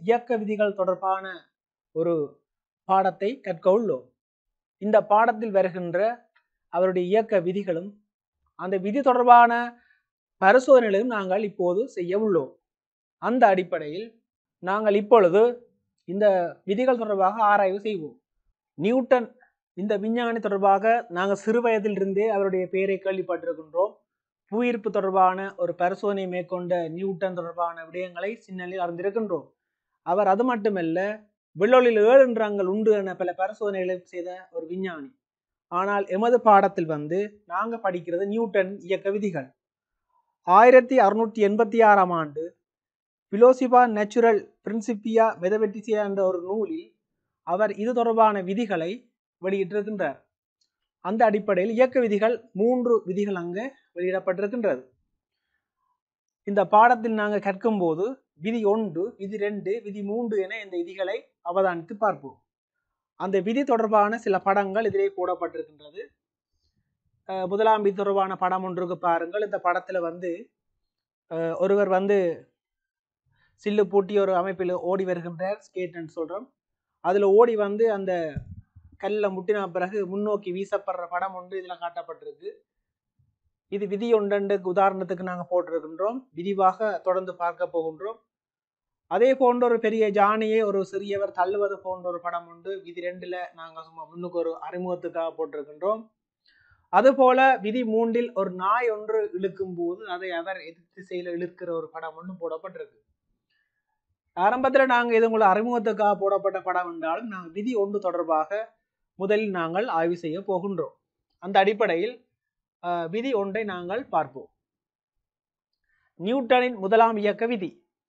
இயக்க விதிகள் தொடர்பான ஒரு பாடத்தை கற்க உள்ளோம் இந்த பாடத்தில் வருகின்ற அவருடைய இயக்க விதிகளும் அந்த விதி தொடர்பான பரிசோதனைகளையும் நாங்கள் இப்போது செய்ய உள்ளோம் அந்த அடிப்படையில் நாங்கள் இப்பொழுது இந்த விதிகள் தொடர்பாக ஆராய்வு செய்வோம் நியூட்டன் இந்த விஞ்ஞானி தொடர்பாக நாங்கள் சிறு வயதிலிருந்தே அவருடைய பெயரை கேள்விப்பட்டிருக்கின்றோம் புவியீர்ப்பு தொடர்பான ஒரு பரிசோதனை மேற்கொண்ட நியூட்டன் தொடர்பான விடயங்களை சின்னலில் அறிந்திருக்கின்றோம் அவர் அது மட்டுமல்ல வெள்ளொளில் ஏழு நிறங்கள் உண்டு என பல பரிசோதனைகளை செய்த ஒரு விஞ்ஞானி ஆனால் எமது பாடத்தில் வந்து நாங்கள் படிக்கிறது நியூட்டன் இயக்க விதிகள் ஆயிரத்தி அறுநூற்றி எண்பத்தி ஆறாம் ஆண்டு பிலோசிபா நேச்சுரல் பிரின்சிப்பியா மெதவெட்டிசியா என்ற ஒரு நூலில் அவர் இது தொடர்பான விதிகளை வெளியிட்டிருக்கின்றார் அந்த அடிப்படையில் இயக்க விதிகள் மூன்று விதிகள் அங்கு வெளியிடப்பட்டிருக்கின்றது இந்த பாடத்தில் நாங்கள் கற்கும்போது விதி ஒன்று விதி ரெண்டு விதி மூன்று என இந்த விதிகளை அவதானித்து பார்ப்போம் அந்த விதி தொடர்பான சில படங்கள் இதிலே போடப்பட்டிருக்கின்றது அஹ் முதலாம் விதி தொடர்பான படம் ஒன்றுக்கு பாருங்கள் இந்த படத்துல வந்து அஹ் ஒருவர் வந்து சில்லு பூட்டி ஒரு அமைப்பில் ஓடி வருகின்றார் ஸ்கேட்னு சொல்றோம் அதுல ஓடி வந்து அந்த கல்ல முட்டின பிறகு முன்னோக்கி வீசப்படுற படம் ஒன்று இதுல காட்டப்பட்டிருக்கு இது விதி ஒன்றண்டுக்கு உதாரணத்துக்கு நாங்கள் போட்டிருக்கின்றோம் விரிவாக தொடர்ந்து பார்க்க போகின்றோம் அதே போன்ற ஒரு பெரிய ஜானியை ஒரு சிறியவர் தள்ளுவது போன்ற ஒரு படம் உண்டு விதி ரெண்டுல நாங்கள் சும்மா முன்னுக்கு ஒரு அறிமுகத்துக்காக போட்டிருக்கின்றோம் அதுபோல விதி மூன்றில் ஒரு நாய் ஒன்று இழுக்கும் போது அதை அவர் எதிர் திசையில இழுக்கிற ஒரு படம் ஒன்று போடப்பட்டிருக்கு ஆரம்பத்துல நாங்க இது உங்களை அறிமுகத்துக்காக போடப்பட்ட படம் என்றாலும் நாங்கள் விதி ஒன்று தொடர்பாக முதலில் நாங்கள் ஆய்வு செய்ய போகின்றோம் அந்த அடிப்படையில் அஹ், விதி ஒன்றை நாங்கள் பார்ப்போம் நியூட்டனின் முதலாம் இயக்க விதி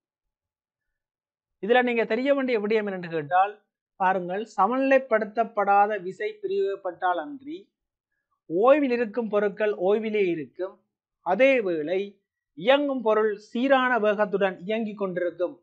இதுல நீங்க தெரிய வேண்டிய விடயம் என்னன்னு கேட்டால் பாருங்கள் சமநிலைப்படுத்தப்படாத விசை பிரிவுபட்டால் அன்றி ஓய்வில் இருக்கும் பொருட்கள் ஓய்விலே இருக்கும் அதே வேளை இயங்கும் பொருள் சீரான வேகத்துடன் இயங்கிக் கொண்டிருக்கும்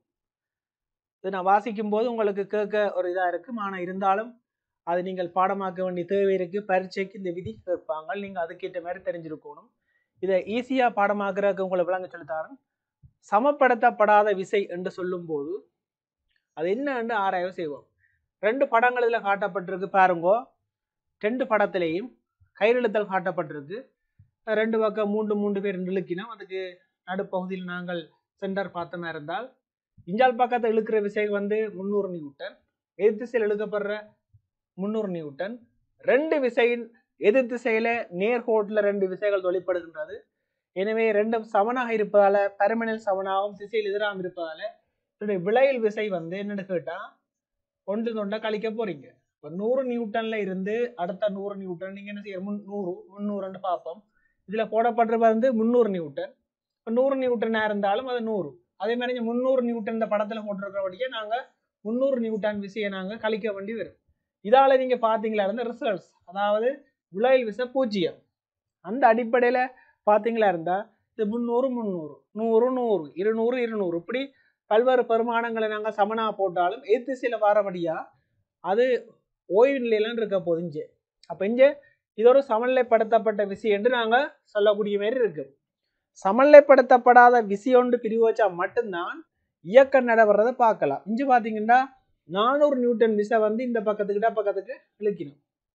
இது நான் வாசிக்கும் போது உங்களுக்கு கேட்க ஒரு இதா இருக்கும் ஆனா இருந்தாலும் அது நீங்கள் பாடமாக்க வேண்டிய தேவை இருக்கு பரீட்சைக்கு இந்த விதி கேட்பாங்க நீங்க அதுக்கேற்ற மாதிரி தெரிஞ்சிருக்கணும் இதை ஈஸியா பாடமாக்குறதுக்கு உங்களை விளங்க சொல்லித்தாரன் சமப்படுத்தப்படாத விசை என்று சொல்லும்போது அது என்னன்னு ஆராய்வு செய்வோம் ரெண்டு படங்கள் இதுல காட்டப்பட்டிருக்கு பாருங்கோ ரெண்டு படத்திலையும் கயிறிழுத்தல் காட்டப்பட்டிருக்கு ரெண்டு பக்கம் மூன்று மூன்று பேர் இழுக்கினோம் அதுக்கு நடுப்பகுதியில் நாங்கள் சென்டர் பார்த்தோமா இருந்தால் இஞ்சால் பக்கத்தை இழுக்கிற விசை வந்து முந்நூறு நியூட்டன் எதிர் திசையில் இழுக்கப்படுற முந்நூறு நியூட்டன் ரெண்டு விசையின் எதிர் திசையில நேர்கோட்டில் ரெண்டு விசைகள் வெளிப்படுகின்றது எனவே ரெண்டும் சமனாக இருப்பதால பரமனில் சமனாகவும் திசையில் எதிராகவும் இருப்பதால இதனுடைய விளையல் விசை வந்து என்னன்னு கேட்டா ஒன்று தொண்டை கழிக்க போறீங்க இப்போ நூறு நியூட்டன்ல இருந்து அடுத்த நூறு நியூட்டன் நீங்க என்ன செய்ய முன் நூறு முந்நூறுன்னு பார்ப்போம் இதுல போடப்பட்டிருப்பது வந்து முந்நூறு நியூட்டன் இப்போ நூறு நியூட்டனா இருந்தாலும் அது நூறு அதே மாதிரி இங்க முந்நூறு நியூட்டன் இந்த படத்துல போட்டிருக்கிறபடியே நாங்க முந்நூறு நியூட்டன் விசையை நாங்க கழிக்க வேண்டி வரும் இதால நீங்க பாத்தீங்களா இருந்த ரிசல்ட்ஸ் அதாவது விளையல் விசை பூஜ்ஜியம் அந்த அடிப்படையில பாத்தீங்களா இருந்தா இது முந்நூறு முந்நூறு நூறு நூறு இருநூறு இருநூறு இப்படி பல்வேறு பெருமானங்களை நாங்க சமனா போட்டாலும் எதிர்த்திசையில வாரபடியா அது ஓய்வு நிலையில இருக்க போகுது இங்கே அப்ப இங்கே இது ஒரு சமநிலைப்படுத்தப்பட்ட விசை என்று நாங்க சொல்லக்கூடிய மாதிரி இருக்கு சமநிலைப்படுத்தப்படாத விசை ஒன்று பிரிவு வச்சா மட்டும்தான் இயக்கம் நடைபெறதை பார்க்கலாம் இங்க பாத்தீங்கன்னா நானூறு நியூட்டன் விசை வந்து இந்த பக்கத்துக்கிட்ட பக்கத்துக்கு இழுக்கணும்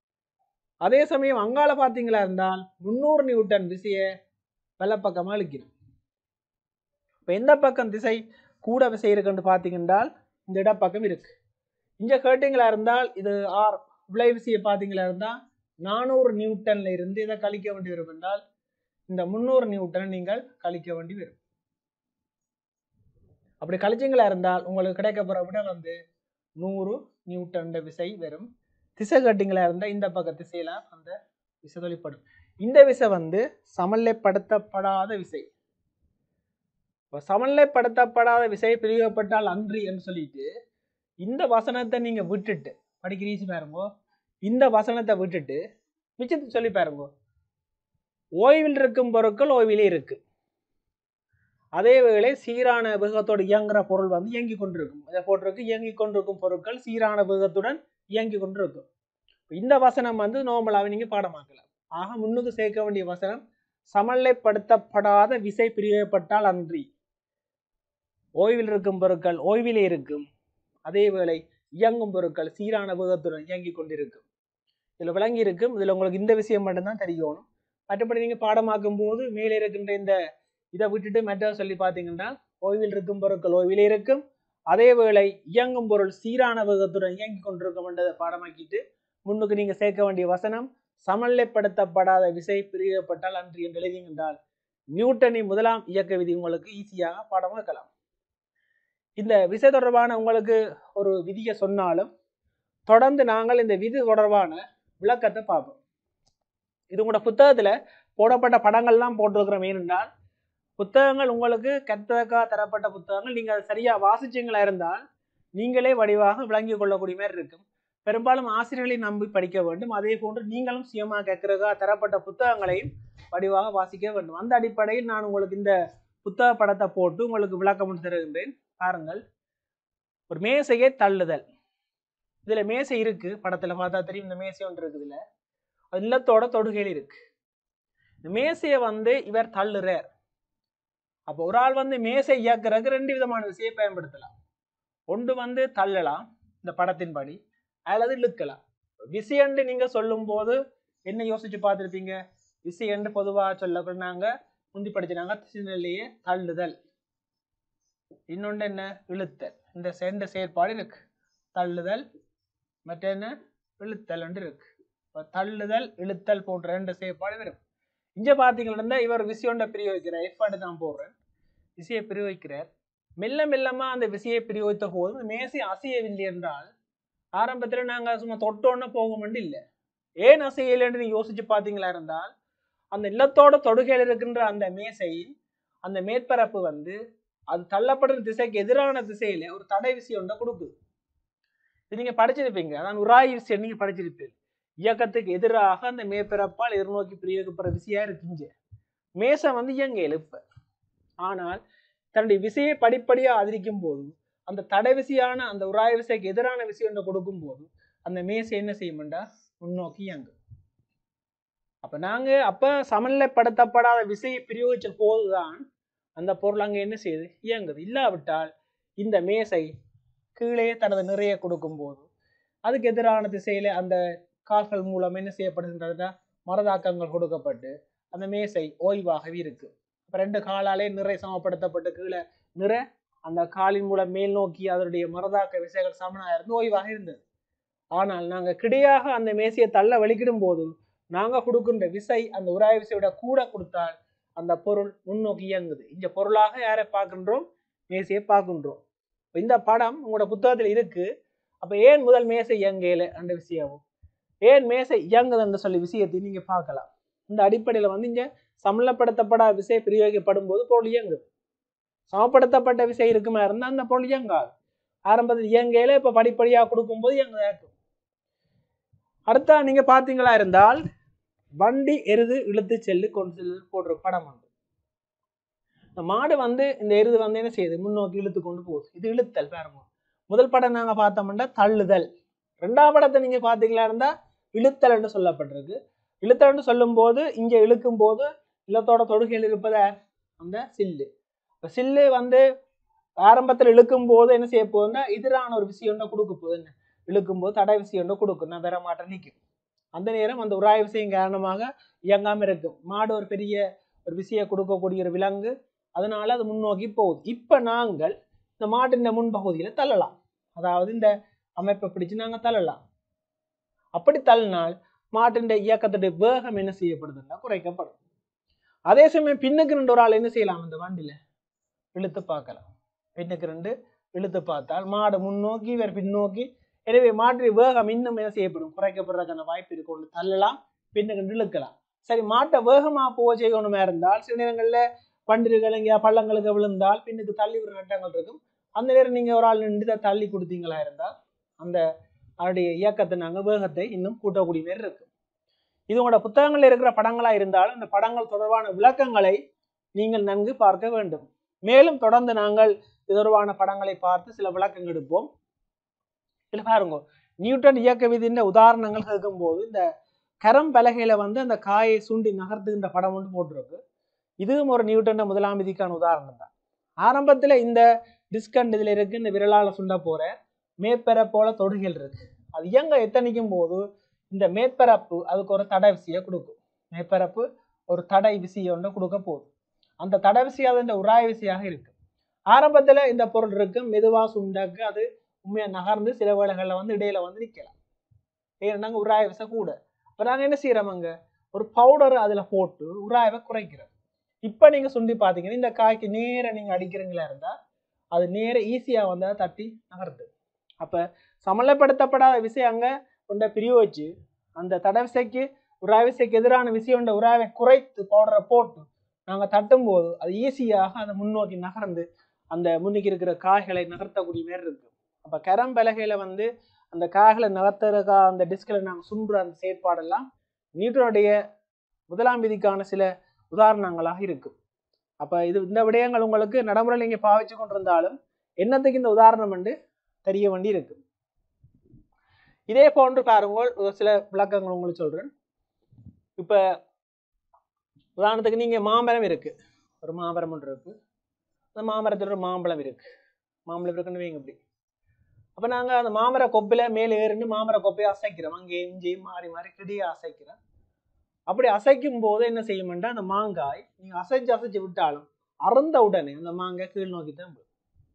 அதே சமயம் அங்கால பாத்தீங்களா இருந்தால் முந்நூறு நியூட்டன் விசையை வெள்ளப்பக்கமா இழுக்கணும் இப்ப எந்த பக்கம் திசை கூட விசை இருக்குன்னு பாத்தீங்கன்றால் இந்த இடப்பக்கம் இருக்கு இங்க கேட்டீங்களா இருந்தால் இது ஆர் விளை விசையை பாத்தீங்களா இருந்தா நானூறு நியூட்டன்ல இருந்து இதை கழிக்க வேண்டி வரும் என்றால் இந்த முந்நூறு நியூட்டனை நீங்கள் கழிக்க வேண்டி வரும் அப்படி கழிச்சிங்களா இருந்தால் உங்களுக்கு கிடைக்க போற விட வந்து நூறு நியூட்டன் விசை வரும் திசை கட்டிங்களா இருந்தால் இந்த பக்க திசையில அந்த விசை தொழிற்படும் இந்த விசை வந்து சமநிலைப்படுத்தப்படாத விசை இப்போ சமநிலைப்படுத்தப்படாத விசை பிரிக்கப்பட்டால் அன்றி என்று சொல்லிட்டு இந்த வசனத்தை நீங்க விட்டுட்டு படிக்கிற ஈஸி பாருங்க இந்த வசனத்தை விட்டுட்டு மிச்சத்தை சொல்லி பாருங்க ஓய்வில் இருக்கும் பொருட்கள் ஓய்விலே இருக்கு அதே வேளை சீரான வேகத்தோடு இயங்குற பொருள் வந்து இயங்கி கொண்டிருக்கும் இதை போட்டிருக்கு இயங்கி கொண்டிருக்கும் பொருட்கள் சீரான வேகத்துடன் இயங்கி கொண்டிருக்கும் இந்த வசனம் வந்து நார்மலாகவே நீங்க பாடமாக்கலாம் ஆக முன்னுக்கு சேர்க்க வேண்டிய வசனம் சமநிலைப்படுத்தப்படாத விசை பிரிக்கப்பட்டால் அன்றி ஓய்வில் இருக்கும் பொருட்கள் ஓய்விலே இருக்கும் அதே வேளை இயங்கும் பொருட்கள் சீரான வேகத்துடன் இயங்கிக் கொண்டிருக்கும் இதுல விளங்கி இருக்கும் இதுல உங்களுக்கு இந்த விஷயம் மட்டும்தான் தெரியணும் மற்றபடி நீங்க பாடமாக்கும் போது மேலே இருக்கின்ற இந்த இதை விட்டுட்டு மெட்ட சொல்லி பார்த்தீங்கன்னா ஓய்வில் இருக்கும் பொருட்கள் ஓய்விலே இருக்கும் அதே வேளை இயங்கும் பொருள் சீரான வேகத்துடன் இயங்கிக் கொண்டிருக்கும் என்றதை பாடமாக்கிட்டு முன்னுக்கு நீங்க சேர்க்க வேண்டிய வசனம் சமநிலைப்படுத்தப்படாத விசை பிரிக்கப்பட்டால் அன்று என்று எழுதிங்கன்றால் நியூட்டனின் முதலாம் இயக்க விதி உங்களுக்கு ஈஸியாக பாடமாக்கலாம் இந்த விசை தொடர்பான உங்களுக்கு ஒரு விதியை சொன்னாலும் தொடர்ந்து நாங்கள் இந்த விதி தொடர்பான விளக்கத்தை பார்ப்போம் இது உங்களோட புத்தகத்துல போடப்பட்ட படங்கள்லாம் போட்டிருக்கிறோம் ஏனென்றால் புத்தகங்கள் உங்களுக்கு கற்றதற்காக தரப்பட்ட புத்தகங்கள் நீங்க அதை சரியா வாசிச்சீங்களா இருந்தால் நீங்களே வடிவாக விளங்கிக் கொள்ளக்கூடிய மாதிரி இருக்கும் பெரும்பாலும் ஆசிரியர்களை நம்பி படிக்க வேண்டும் அதே போன்று நீங்களும் சுயமாக கேட்கறதுக்காக தரப்பட்ட புத்தகங்களையும் வடிவாக வாசிக்க வேண்டும் அந்த அடிப்படையில் நான் உங்களுக்கு இந்த புத்தக படத்தை போட்டு உங்களுக்கு விளக்கம் தருகின்றேன் பாருங்கள் ஒரு மேசையை தள்ளுதல் இதுல மேசை இருக்கு படத்துல பார்த்தா தெரியும் இந்த மேசை ஒன்று இருக்குது இதுல அது இல்லத்தோட தொடுகையில் இருக்கு இந்த மேசையை வந்து இவர் தள்ளுறார் அப்போ ஒரு ஆள் வந்து மேசை இயக்குறதுக்கு ரெண்டு விதமான விசையை பயன்படுத்தலாம் ஒன்று வந்து தள்ளலாம் இந்த படத்தின்படி அல்லது இழுக்கலாம் விசையண்டு நீங்க சொல்லும் போது என்ன யோசிச்சு பார்த்துருப்பீங்க விசையண்டு பொதுவாக சொல்ல நாங்க முந்தி படிச்சினாங்க சின்னலையே தள்ளுதல் இன்னொன்று என்ன இழுத்தல் இந்த ரெண்டு செயற்பாடு இருக்கு தள்ளுதல் மற்ற என்ன இழுத்தல் இருக்கு இப்போ தள்ளுதல் இழுத்தல் போன்ற ரெண்டு செயற்பாடு வரும் இங்க பார்த்தீங்கன்னா இவர் விசையொண்ட பிரயோகிக்கிறார் எஃபாடு தான் போடுறேன் விசையை பிரயோகிக்கிறார் மெல்ல மெல்லமா அந்த விசையை பிரயோகித்த போது இந்த மேசை அசையவில்லை என்றால் ஆரம்பத்துல நாங்க சும்மா தொட்டோன்னு போகுமெண்டு இல்லை ஏன் அசையலைன்னு நீங்க யோசிச்சு பார்த்தீங்களா இருந்தால் அந்த இல்லத்தோட தொடுகையில் இருக்கின்ற அந்த மேசையின் அந்த மேற்பரப்பு வந்து அது தள்ளப்படும் திசைக்கு எதிரான திசையில ஒரு தடை விசை ஒன்றை கொடுக்குது இது நீங்க படிச்சிருப்பீங்க அதான் உராய் விசை நீங்க படிச்சிருப்பீங்க இயக்கத்துக்கு எதிராக அந்த மேற்பரப்பால் எதிர்நோக்கி பிரயோகிக்கப்படுற விசையா இருக்குங்க மேசை வந்து இயங்க எழுப்ப ஆனால் தன்னுடைய விசையை படிப்படியா அதிரிக்கும் போது அந்த தடை விசையான அந்த உராய் விசைக்கு எதிரான விசை ஒன்றை கொடுக்கும் போது அந்த மேசை என்ன செய்யும்டா முன்னோக்கி இயங்கும் அப்ப நாங்க அப்ப சமநிலைப்படுத்தப்படாத விசையை பிரயோகிச்ச போதுதான் அந்த பொருள் அங்க என்ன செய்யுது இயங்குது இல்லாவிட்டால் இந்த மேசை கீழே தனது நிறைய கொடுக்கும் போது அதுக்கு எதிரான திசையில அந்த கால்கள் மூலம் என்ன செய்யப்படுகின்றதுன்னா மரதாக்கங்கள் கொடுக்கப்பட்டு அந்த மேசை ஓய்வாகவே இருக்கு அப்ப ரெண்டு காலாலே நிறை சமப்படுத்தப்பட்டு கீழே நிறை அந்த காலின் மூலம் மேல் நோக்கி அதனுடைய மரதாக்க விசைகள் சமனாக இருந்து ஓய்வாக இருந்தது ஆனால் நாங்க கிடையாக அந்த மேசையை தள்ள வலிக்கிடும் போது நாங்க கொடுக்கின்ற விசை அந்த உராய் விசையோட கூட கொடுத்தால் அந்த பொருள் முன்னோக்கி இயங்குது இந்த பொருளாக யாரை பார்க்கின்றோம் மேசையை பார்க்கின்றோம் இந்த படம் உங்களோட புத்தகத்தில் இருக்கு அப்ப ஏன் முதல் மேசை இயங்கல அந்த விஷயமும் ஏன் மேசை இயங்குதுன்னு சொல்லி விஷயத்தை நீங்க பார்க்கலாம் இந்த அடிப்படையில வந்து இங்க சமநிலைப்படுத்தப்படாத விசை பிரயோகிக்கப்படும் போது பொருள் இயங்குது சமப்படுத்தப்பட்ட விசை இருக்குமா இருந்தா அந்த பொருள் இயங்காது ஆரம்பத்தில் இயங்கையில இப்ப படிப்படியா கொடுக்கும்போது இயங்குதா இருக்கும் அடுத்தா நீங்க பாத்தீங்களா இருந்தால் வண்டி எருது இழுத்து செல்லு கொண்டு செல்லு போடுற படம் உண்டு இந்த மாடு வந்து இந்த எருது வந்து என்ன செய்யுது முன்னோக்கி இழுத்து கொண்டு போகுது இது இழுத்தல் பாருங்க முதல் படம் நாங்க பார்த்தோம்னா தள்ளுதல் ரெண்டாம் படத்தை நீங்க பாத்தீங்களா இருந்தா இழுத்தல்னு சொல்லப்பட்டிருக்கு இழுத்தல்னு சொல்லும் போது இங்க இழுக்கும் போது இல்லத்தோட தொடுகையில் இருப்பத அந்த சில்லு இப்ப சில்லு வந்து ஆரம்பத்தில் இழுக்கும் போது என்ன செய்ய போகுதுன்னா எதிரான ஒரு விஷயம் ஒன்றை கொடுக்க போகுது என்ன இழுக்கும் போது தடை விஷயம் ஒன்று கொடுக்கும் நான் பெற மாட்டேன் நிற்கும் அந்த நேரம் அந்த உராய் விஷயம் காரணமாக இயங்காம இருக்கும் மாடு ஒரு பெரிய ஒரு விஷயம் கொடுக்கக்கூடிய ஒரு விலங்கு அதனால அது முன்னோக்கி போகுது இப்ப நாங்கள் இந்த மாட்டின் முன்பகுதியில தள்ளலாம் அதாவது இந்த அமைப்பை பிடிச்சு நாங்க தள்ளலாம் அப்படி தள்ளினால் மாட்டின் இயக்கத்துடைய வேகம் என்ன செய்யப்படுதுன்னா குறைக்கப்படும் அதே சமயம் பின்னுக்கு ரெண்டு ஒரு ஆள் என்ன செய்யலாம் இந்த வண்டியில இழுத்து பார்க்கலாம் பின்னுக்கு ரெண்டு இழுத்து பார்த்தால் மாடு முன்னோக்கி இவர் பின்னோக்கி எனவே மாற்றி வேகம் இன்னும் என்ன செய்யப்படும் குறைக்கப்படுறதுக்கான வாய்ப்பு இருக்கு ஒன்று தள்ளலாம் பின்னுக்கு ரெண்டு இழுக்கலாம் சரி மாட்டை வேகமா போக செய்யணுமா இருந்தால் சில நேரங்கள்ல பண்டிகைகள் எங்கேயா பள்ளங்களுக்கு விழுந்தால் பின்னுக்கு தள்ளி விடுற கட்டங்கள் இருக்கும் அந்த நேரம் நீங்க ஒரு ஆள் நின்று இதை தள்ளி கொடுத்தீங்களா இருந்தால் அந்த அதனுடைய இயக்கத்தை நாங்க வேகத்தை இன்னும் கூட்டக்கூடிய மாதிரி இருக்கு இது உங்களோட புத்தகங்கள்ல இருக்கிற படங்களா இருந்தாலும் அந்த படங்கள் தொடர்பான விளக்கங்களை நீங்கள் நன்கு பார்க்க வேண்டும் மேலும் தொடர்ந்து நாங்கள் இது தொடர்பான படங்களை பார்த்து சில விளக்கங்கள் எடுப்போம் இதுல பாருங்க நியூட்டன் இயக்க விதின்ற உதாரணங்கள் கேட்கும்போது இந்த கரம் பலகையில வந்து அந்த காயை சுண்டி நகர்த்துகின்ற படம் ஒன்று போட்டிருக்கு இதுவும் ஒரு நியூட்டன் முதலாம் விதிக்கான உதாரணம் தான் ஆரம்பத்துல இந்த டிஸ்கண்ட் இதுல இருக்கு இந்த விரலால சுண்ட போற மேற்பரப்போல தொடுகள் இருக்கு அது இயங்க எத்தனைக்கும் போது இந்த மேற்பரப்பு அதுக்கு ஒரு தடை விசையை கொடுக்கும் மேற்பரப்பு ஒரு தடை விசையை ஒன்று கொடுக்க போகுது அந்த தடை விசை அது இந்த உராய விசையாக இருக்கு ஆரம்பத்துல இந்த பொருள் இருக்கு மெதுவா சுண்டாக்கு அது உண்மையா நகர்ந்து சில வேளைகள்ல வந்து இடையில வந்து நிக்கலாம் ஏன்னாங்க உராய விசை கூட அப்ப நாங்க என்ன செய்யறோம் அங்க ஒரு பவுடர் அதுல போட்டு உராயவை குறைக்கிறோம் இப்ப நீங்க சுண்டி பாத்தீங்கன்னா இந்த காய்க்கு நேர நீங்க அடிக்கிறீங்களா இருந்தா அது நேர ஈஸியா வந்து அதை தட்டி நகருது அப்ப சமநிலைப்படுத்தப்படாத விசை அங்க கொண்ட பிரிவு வச்சு அந்த தடை விசைக்கு உராய விசைக்கு எதிரான விசை கொண்ட உராயவை குறைத்து பவுடரை போட்டு நாங்க தட்டும் போது அது ஈஸியாக அதை முன்னோக்கி நகர்ந்து அந்த முன்னுக்கு இருக்கிற காய்களை நகர்த்தக்கூடிய மாதிரி இருக்கு அப்ப கரம் பலகையில வந்து அந்த காய்களை நகர்த்துறதுக்கா அந்த டிஸ்கில் நாங்கள் சுண்டுற அந்த செயற்பாடெல்லாம் நியூட்டனுடைய முதலாம் விதிக்கான சில உதாரணங்களாக இருக்கு அப்ப இது இந்த விடயங்கள் உங்களுக்கு நடைமுறையில் நீங்க பாவிச்சு கொண்டிருந்தாலும் என்னத்துக்கு இந்த உதாரணம் என்று தெரிய வேண்டி இருக்கு இதே போன்று பாருங்கள் ஒரு சில விளக்கங்கள் உங்களுக்கு சொல்றேன் இப்ப உதாரணத்துக்கு நீங்க மாமரம் இருக்கு ஒரு மாமரம் ஒன்று இருக்கு அந்த மாமரத்தில் ஒரு மாம்பழம் இருக்கு மாம்பழம் இருக்குன்னு வைங்க இப்படி அப்ப நாங்க அந்த மாமர கொப்பில மேலே ஏறிண்டு மாமர கொப்பையை அசைக்கிறோம் அங்கேயும் இங்கேயும் மாறி மாறி கிடியே அசைக்கிறோம் அப்படி அசைக்கும் போது என்ன செய்யும்னா அந்த மாங்காய் நீங்க அசைச்சு அசைச்சு விட்டாலும் அறந்த உடனே அந்த மாங்காய் கீழ் நோக்கி தான் விழும்.